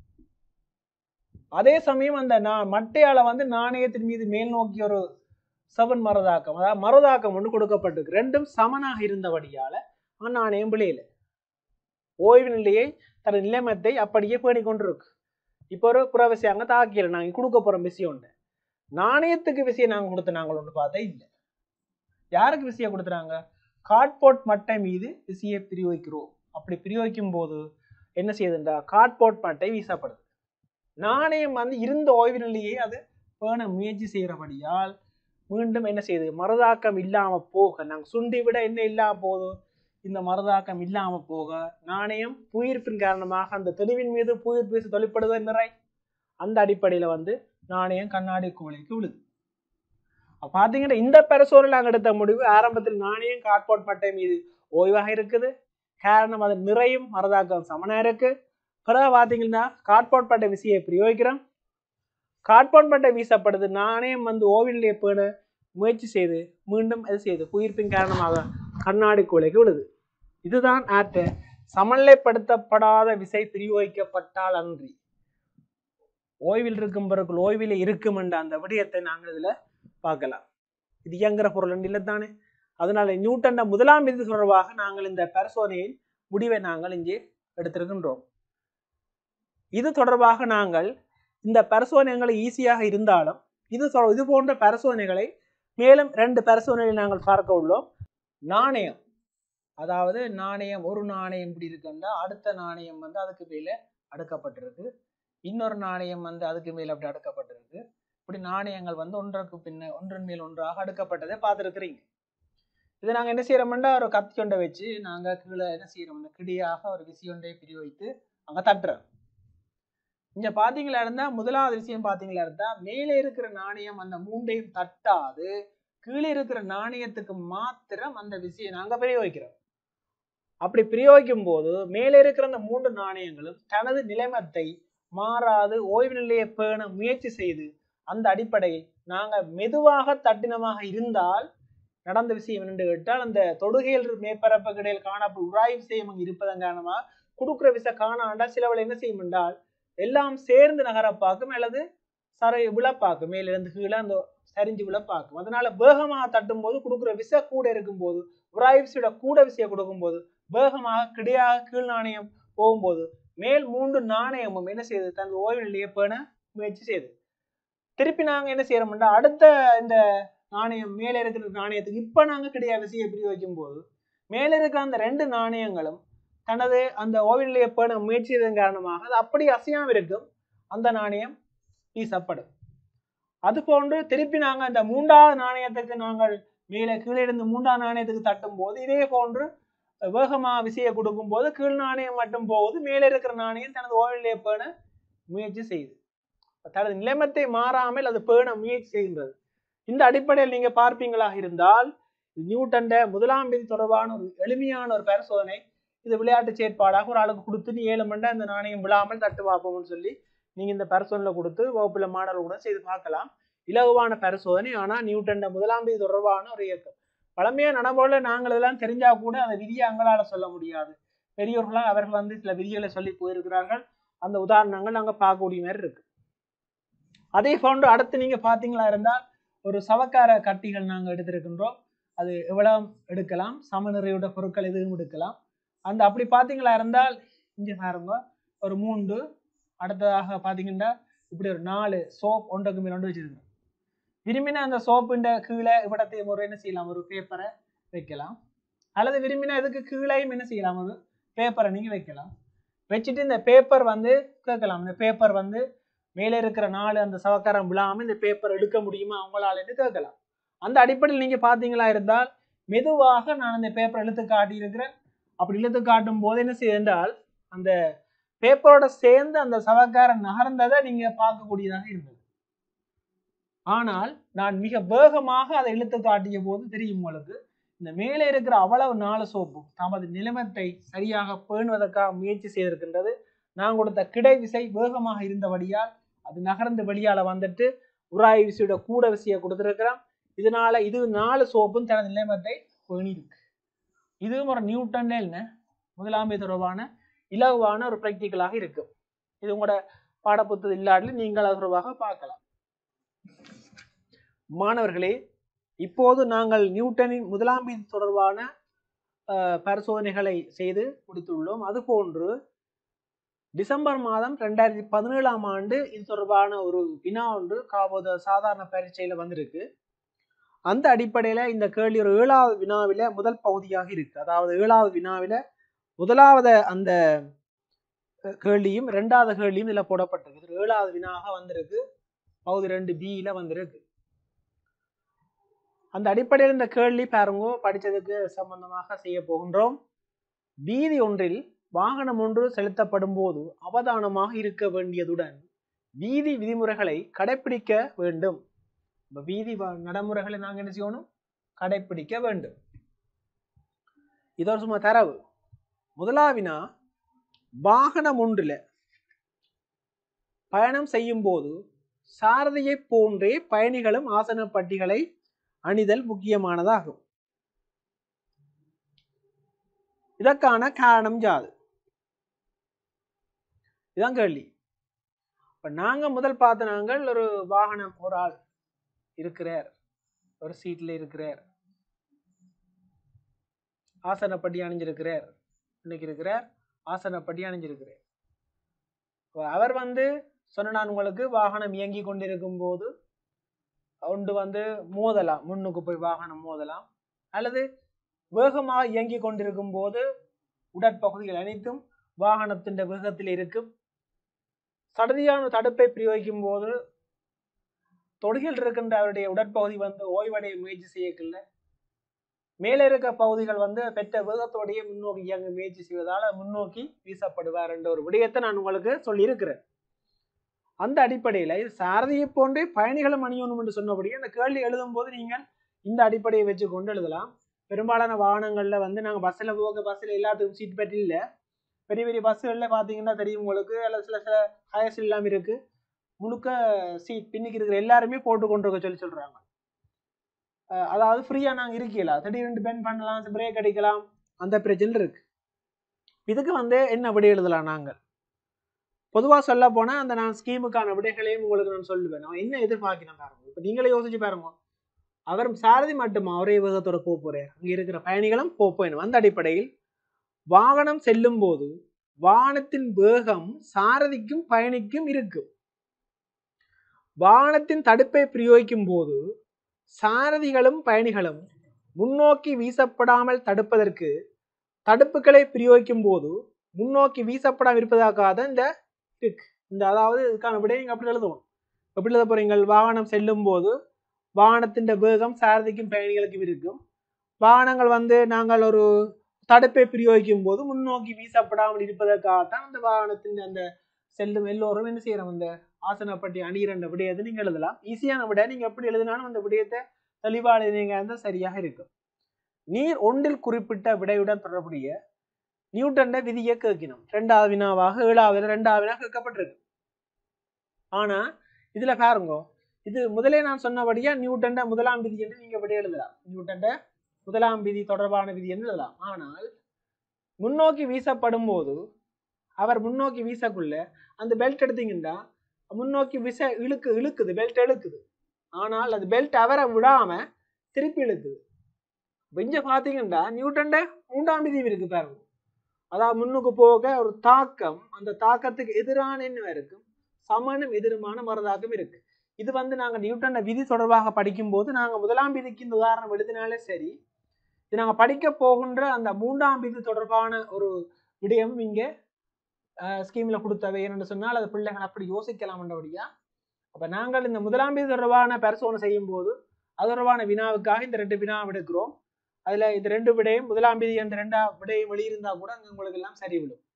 அதே சமயம் அந்த நா- மட்டையால வந்து நாணயத்தின் மீது மேல் நோக்கி ஒரு செவன் மரதாக்கம் அதாவது மரதாக்கம் ஒன்று கொடுக்கப்பட்டிருக்கு ரெண்டும் சமனாக இருந்தபடியால அந்த நாணயம் விளையல ஓய்வு நிலையை தன் நிலைமத்தை அப்படியே பேணி கொண்டிருக்கு இப்போ ஒரு புற விஷயம் அங்கே தாக்கியல நாங்கள் கொடுக்க போற விஷயம் உண்டு நாணயத்துக்கு விஷயம் நாங்கள் கொடுத்த நாங்கள் ஒன்று பார்த்தா இல்லை யாருக்கு விஷயம் கொடுத்துறாங்க கார்ட்போர்ட் மட்டை மீது விசையை பிரயோகிக்கிறோம் அப்படி பிரயோகிக்கும் போது என்ன செய்யுதுன்றா கார்ட்போர்ட் மட்டை வீசப்படுது நாணயம் வந்து இருந்த ஓய்வு நிலையை அது பேண முயற்சி செய்கிறபடியால் மீண்டும் என்ன செய்யுது மரதாக்கம் இல்லாம போக நாங்கள் சுண்டி விட என்ன இல்லாம போதும் இந்த மரதாக்கம் இல்லாம போக நாணயம் புயிர்ப்பின் காரணமாக அந்த தெளிவின் மீது புயிர் பேசி தொழிற்படுவது நிறை அந்த அடிப்படையில வந்து நாணயம் கண்ணாடி கோலைக்கு விழுது அப்ப பாத்தீங்கன்னா இந்த பரிசோதனை நாங்கள் எடுத்த முடிவு ஆரம்பத்தில் நாணயம் கார்ட்போர்ட் மட்டை மீது ஓய்வாக இருக்குது காரணம் அது நிறையும் மரதாக்கம் சமனா இருக்கு பிறகு பாத்தீங்கன்னா கார்ட்போர்ட் பட்டை விசையை பிரயோகிக்கிறோம் கார்ட்போர்ட் பட்டை வீசப்படுது நாணயம் வந்து ஓவிலே பேண முயற்சி செய்து மீண்டும் அது செய்து புயிர்ப்பின் காரணமாக கண்ணாடி கோலைக்கு விழுது இதுதான் ஆற்ற சமநிலைப்படுத்தப்படாத விசை பிரயோகிக்கப்பட்டால் அன்றி ஓய்வில் இருக்கும் பிறகு ஓய்வில் இருக்கும் என்ற அந்த விடயத்தை நாங்கள் இதுல பார்க்கலாம் இது இயங்குற பொருள் இல்லை தானே அதனால நியூட்டன்ட முதலாம் விதி தொடர்பாக நாங்கள் இந்த பரிசோதனையின் முடிவை நாங்கள் இங்கே எடுத்திருக்கின்றோம் இது தொடர்பாக நாங்கள் இந்த பரிசோதனைகள் ஈஸியாக இருந்தாலும் இது சொ- இது போன்ற பரிசோதனைகளை மேலும் ரெண்டு பரிசோதனைகளை நாங்கள் பார்க்க உள்ளோம் நாணயம் அதாவது நாணயம் ஒரு நாணயம் இப்படி இருக்குன்னா அடுத்த நாணயம் வந்து அதுக்கு மேல அடுக்கப்பட்டிருக்கு இன்னொரு நாணயம் வந்து அதுக்கு மேல அப்படி அடுக்கப்பட்டிருக்கு இப்படி நாணயங்கள் வந்து ஒன்றுக்கு பின்ன ஒன்றன் மேல் ஒன்றாக அடுக்கப்பட்டதை பார்த்துருக்கிறீங்க இதை நாங்கள் என்ன செய்யறோம்னா ஒரு கத்தி ஒன்றை வச்சு நாங்கள் கீழே என்ன செய்யறோம்னா கிடியாக ஒரு விசி ஒன்றை பிரிவைத்து அங்கே தட்டுறோம் இங்க பாத்தீங்களா இருந்தா முதலாவது விஷயம் பாத்தீங்களா இருந்தா மேலே இருக்கிற நாணயம் அந்த மூண்டையும் தட்டாது கீழே இருக்கிற நாணயத்துக்கு மாத்திரம் அந்த விஷயம் நாங்க பிரயோகிக்கிறோம் அப்படி பிரயோகிக்கும் போது மேலே இருக்கிற அந்த மூன்று நாணயங்களும் தனது நிலைமத்தை மாறாது ஓய்வு நிலையை பேண முயற்சி செய்து அந்த அடிப்படையில் நாங்க மெதுவாக தட்டினமாக இருந்தால் நடந்த விஷயம் என்னென்று கேட்டால் அந்த தொடுகையில் மேற்பரப்புக்கு இடையில் காணப்படும் உராய்வு செய்யும் அங்கு இருப்பதன் காரணமாக கொடுக்குற விசை காணாண்டா சிலவளை என்ன செய்யும் என்றால் எல்லாம் சேர்ந்து நகரப்பாக்கும் அல்லது சரை விழப்பாக்கும் மேலிருந்து கீழே அந்த சரிஞ்சு விழப்பாக்கும் அதனால வேகமாக தட்டும் போது கொடுக்குற விசை கூட இருக்கும்போது உராய்வு விசையோட கூட விசையை கொடுக்கும்போது வேகமாக கிடையாக கீழ் நாணயம் போகும்போது மேல் மூன்று நாணயமும் என்ன செய்யுது தனது ஓய்வு நிலையை பேண முயற்சி செய்யுது திருப்பி நாங்க என்ன செய்யறோம்னா அடுத்த இந்த நாணயம் மேலே இருக்கிற நாணயத்துக்கு இப்ப நாங்க கிடையாது விசையை பிரயோகிக்கும் போது மேலே இருக்கிற அந்த ரெண்டு நாணயங்களும் தனது அந்த ஓய்வு நிலையை பேண முயற்சி செய்ததன் காரணமாக அது அப்படி அசையாம இருக்கும் அந்த நாணயம் வீசப்படும் அது போன்று திருப்பி நாங்க அந்த மூன்றாவது நாணயத்துக்கு நாங்கள் மேலே கீழே இருந்து மூன்றாவது நாணயத்துக்கு தட்டும் போது இதே போன்று வேகமா விசையை கொடுக்கும் போது கீழ் நாணயம் மட்டும் போகுது மேலே இருக்கிற நாணயம் தனது ஓய்வு நிலையை பேண முயற்சி செய்யுது தனது நிலைமத்தை மாறாமல் அது பேண முயற்சி செய்கின்றது இந்த அடிப்படையில் நீங்க பார்ப்பீங்களாக இருந்தால் நியூட்டன்ட முதலாம் விதி தொடர்பான ஒரு எளிமையான ஒரு பரிசோதனை இது விளையாட்டு செயற்பாடாக ஒரு ஆளுக்கு கொடுத்து நீ ஏழு மண்டை அந்த நாணயம் விழாமல் தட்டு பார்ப்போம்னு சொல்லி நீங்க இந்த பரிசோதனை கொடுத்து வகுப்புல மாடல் கூட செய்து பார்க்கலாம் இலகுவான பரிசோதனை ஆனா நியூட்டன்ட முதலாம் விதி தொடர்பான ஒரு இயக்கம் பழமையா நடைமுறையில நாங்கள் இதெல்லாம் தெரிஞ்சா கூட அந்த விதியை அங்களால சொல்ல முடியாது பெரியோர்களாக அவர்கள் வந்து சில விதிகளை சொல்லி போயிருக்கிறார்கள் அந்த உதாரணங்கள் நாங்க பார்க்கக்கூடிய மாதிரி இருக்கு அதே போன்று அடுத்து நீங்க பாத்தீங்களா இருந்தால் ஒரு சவக்கார கட்டிகள் நாங்க எடுத்திருக்கின்றோம் அது எவ்வளவு எடுக்கலாம் சமநிறையோட பொருட்கள் எதுவும் எடுக்கலாம் அந்த அப்படி பாத்தீங்களா இருந்தால் இங்க பாருங்க ஒரு மூன்று அடுத்ததாக பாத்தீங்கன்னா இப்படி ஒரு நாலு சோப் ஒன்றுக்கு மேல ஒன்று வச்சிருக்கிறோம் விரும்பினா அந்த சோப்புண்ட கீழே இவ்விடத்தையும் ஒரு என்ன செய்யலாம் ஒரு பேப்பரை வைக்கலாம் அல்லது விரும்பினா இதுக்கு கீழேயும் என்ன செய்யலாம் ஒரு பேப்பரை நீங்க வைக்கலாம் வச்சுட்டு இந்த பேப்பர் வந்து கேட்கலாம் இந்த பேப்பர் வந்து மேலே இருக்கிற நாலு அந்த சவக்காரம் விழாம இந்த பேப்பர் எடுக்க முடியுமா அவங்களாலன்னு கேட்கலாம் அந்த அடிப்படையில் நீங்க பாத்தீங்களா இருந்தால் மெதுவாக நான் அந்த பேப்பர் இழுத்து காட்டியிருக்கிறேன் அப்படி இழுத்து காட்டும் போது என்ன செய்ய என்றால் அந்த பேப்பரோட சேர்ந்து அந்த சவக்காரம் நகர்ந்ததை நீங்க பார்க்கக்கூடியதாக இருந்தது ஆனால் நான் மிக வேகமாக அதை இழுத்து காட்டிய போது தெரியும் உங்களுக்கு இந்த மேலே இருக்கிற அவ்வளவு நாலு சோப்பும் தமது நிலைமத்தை சரியாக பேணுவதற்காக முயற்சி செய்திருக்கின்றது நான் கொடுத்த கிடை விசை வேகமாக இருந்தபடியால் அது நகர்ந்து வெளியால வந்துட்டு உராய் விசையோட கூட விசையை கொடுத்திருக்கிறோம் இதனால இது நாலு சோப்பும் தனது நிலைமத்தை பேணியிருக்கு இதுவும் ஒரு நியூட்டன் என்ன முதலாமை தொடர்பான இலகுவான ஒரு ப்ராக்டிக்கலாக இருக்கும் இது உங்களோட பாடப்புத்தகம் இல்லாட்டில் நீங்கள் அது தொடர்பாக பார்க்கலாம் மாணவர்களே இப்போது நாங்கள் நியூட்டனின் முதலாம் விதி தொடர்பான அஹ், பரிசோதனைகளை செய்து முடித்துள்ளோம் அதுபோன்று டிசம்பர் மாதம் ரெண்டாயிரத்தி பதினேழாம் ஆண்டு இது தொடர்பான ஒரு வினா ஒன்று காவோத சாதாரண பரீட்சையில வந்திருக்கு அந்த அடிப்படையில இந்த கேள்வி ஒரு ஏழாவது வினாவில முதல் பகுதியாக இருக்கு அதாவது ஏழாவது வினாவில முதலாவது அந்த அஹ், கேள்வியும் இரண்டாவது கேள்வியும் இதுல போடப்பட்டிருக்கு இது ஏழாவது வினாக வந்திருக்கு பகுதி ரெண்டு பியில வந்திருக்கு அந்த அடிப்படையில் இந்த கேள்வி பாருங்க படிச்சதுக்கு சம்பந்தமாக செய்ய போகின்றோம் வீதி ஒன்றில் வாகனம் ஒன்று செலுத்தப்படும் போது அவதானமாக இருக்க வேண்டியதுடன் வீதி விதிமுறைகளை கடைபிடிக்க வேண்டும் இப்ப வீதி வ- நடைமுறைகளை நாங்க என்ன செய்யணும் கடைபிடிக்க வேண்டும் இது ஒரு சும்மா தரவு முதலாவினா வாகனம் ஒன்றுல பயணம் செய்யும் போது சாரதியை போன்றே பயணிகளும் ஆசன பட்டிகளை அணிதல் முக்கியமானதாகும் இதற்கான காரணம் யாது இதான் கேள்வி இப்ப நாங்க முதல் பார்த்த நாங்கள் ஒரு வாகனம் ஒரு ஆள் இருக்கிறார் ஒரு சீட்ல இருக்கிறார் ஆசனப்படி அணிஞ்சிருக்கிறார் இன்னைக்கு இருக்கிறார் ஆசனப்படி அணிஞ்சிருக்கிறார் இப்ப அவர் வந்து சொன்ன நான் உங்களுக்கு வாகனம் இயங்கி கொண்டிருக்கும் போது ஒன்று வந்து மோதலாம் முன்னுக்கு போய் வாகனம் மோதலாம் அல்லது வேகமாக இயங்கி கொண்டிருக்கும் போது உடற்பகுதிகள் அனைத்தும் வாகனத்தின் வேகத்தில் இருக்கும் சடதியான தடுப்பை பிரயோகிக்கும் போது தொடுகில் இருக்கின்ற அவருடைய உடற்பகுதி வந்து ஓய்வடைய முயற்சி செய்யக்கில்ல மேலே இருக்க பகுதிகள் வந்து பெற்ற வேகத்தோடையே முன்னோக்கி இயங்க முயற்சி செய்வதால முன்னோக்கி வீசப்படுவார் என்ற ஒரு விடயத்தை நான் உங்களுக்கு சொல்லியிருக்கிறேன் அந்த அடிப்படையில இது சாரதியை போன்றே பயணிகளும் அணியணும் என்று சொன்னபடி அந்த கேள்வி எழுதும் போது நீங்கள் இந்த அடிப்படையை வச்சு கொண்டு எழுதலாம் பெரும்பாலான வாகனங்கள்ல வந்து நாங்க பஸ்ல போக பஸ்ல எல்லாத்துக்கும் சீட் பெல்ட் இல்ல பெரிய பெரிய பஸ்ஸுகளில் பார்த்தீங்கன்னா தெரியும் உங்களுக்கு அல்லது சில சில ஹயர்ஸ் இல்லாமல் இருக்கு முழுக்க சீட் பின்னுக்கு இருக்கிற எல்லாருமே போட்டு கொண்டு இருக்க சொல்லி சொல்றாங்க அஹ் அதாவது ஃப்ரீயா நாங்க இருக்கல திடீர்னு பெண்ட் பண்ணலாம் பிரேக் அடிக்கலாம் அந்த பிரச்சனை இருக்கு இதுக்கு வந்து என்ன விடை எழுதலாம் நாங்கள் பொதுவா சொல்ல போனா அந்த நான் ஸ்கீமுக்கான விடைகளையும் உங்களுக்கு நான் சொல்லுவேன் நான் என்ன எதிர்பார்க்கிறேன் பாருங்க இப்ப நீங்களே யோசிச்சு பாருங்க அவர் சாரதி மட்டுமா ஒரே வேகத்தோட போக போறார் அங்க இருக்கிற பயணிகளும் போக போயிடும் அந்த அடிப்படையில் வாகனம் செல்லும் போது வாகனத்தின் வேகம் சாரதிக்கும் பயணிக்கும் இருக்கும் வாகனத்தின் தடுப்பை பிரயோகிக்கும் போது சாரதிகளும் பயணிகளும் முன்னோக்கி வீசப்படாமல் தடுப்பதற்கு தடுப்புகளை பிரயோகிக்கும் போது முன்னோக்கி வீசப்படாமல் இருப்பதற்காக இந்த இருக்கு இந்த அதாவது இதுக்கான விடை நீங்க அப்படி எழுதுவோம் எப்படி எழுத போறீங்க வாகனம் செல்லும் போது வாகனத்தின் வேகம் சாரதிக்கும் பயணிகளுக்கும் இருக்கும் வாகனங்கள் வந்து நாங்கள் ஒரு தடுப்பை பிரயோகிக்கும் போது முன்னோக்கி வீசப்படாமல் இருப்பதற்காகத்தான் அந்த வாகனத்தின் அந்த செல்லும் எல்லோரும் என்ன செய்யறோம் இந்த ஆசனப்பட்டி அணிகிற விடயத்தை நீங்க எழுதலாம் ஈஸியான விட நீங்க எப்படி எழுதினாலும் அந்த விடயத்தை தெளிவா எழுதினீங்க இருந்தால் சரியாக இருக்கும் நீர் ஒன்றில் குறிப்பிட்ட விடையுடன் தொடர்புடைய நியூட்டன்ட விதியை கேட்கணும் ரெண்டாவது வினாவாக ஏழாவது ரெண்டாவது வினா கேட்கப்பட்டிருக்கு ஆனா இதுல பாருங்க இது முதலே நான் சொன்னபடியா நியூட்டன்ட முதலாம் விதி என்று நீங்க விடை எழுதலாம் நியூட்டன்ட முதலாம் விதி தொடர்பான விதி என்று எழுதலாம் ஆனால் முன்னோக்கி வீசப்படும் போது அவர் முன்னோக்கி வீசக்குள்ள அந்த பெல்ட் எடுத்தீங்கன்னா முன்னோக்கி விச இழுக்கு இழுக்குது பெல்ட் இழுக்குது ஆனால் அது பெல்ட் அவரை விடாம திருப்பி இழுக்குது இப்ப இங்க பாத்தீங்கன்னா நியூட்டன்ட மூன்றாம் விதி இருக்கு பாருங்க அதாவது முன்னுக்கு போக ஒரு தாக்கம் அந்த தாக்கத்துக்கு எதிரான என்ன இருக்கும் சமனும் எதிருமான மறுதாக்கம் இருக்கு இது வந்து நாங்க நியூட்டன விதி தொடர்பாக படிக்கும்போது நாங்க முதலாம் விதிக்கு இந்த உதாரணம் எழுதினாலே சரி இது நாங்க படிக்க போகின்ற அந்த மூன்றாம் விதி தொடர்பான ஒரு விடயம் இங்க ஸ்கீம்ல கொடுத்தவை என்னன்னு சொன்னால் அது பிள்ளைகள் அப்படி யோசிக்கலாம்ன்றபடியா அப்ப நாங்கள் இந்த முதலாம் விதி தொடர்பான பரிசோதனை செய்யும் போது அது தொடர்பான வினாவுக்காக இந்த ரெண்டு வினா எடுக்கிறோம் அதுல இந்த ரெண்டு விடையும் முதலாம் விதி அந்த ரெண்டா விடையும் வெளியிருந்தா கூட அங்க உங்களுக்கு எல்லாம் சரி விடும்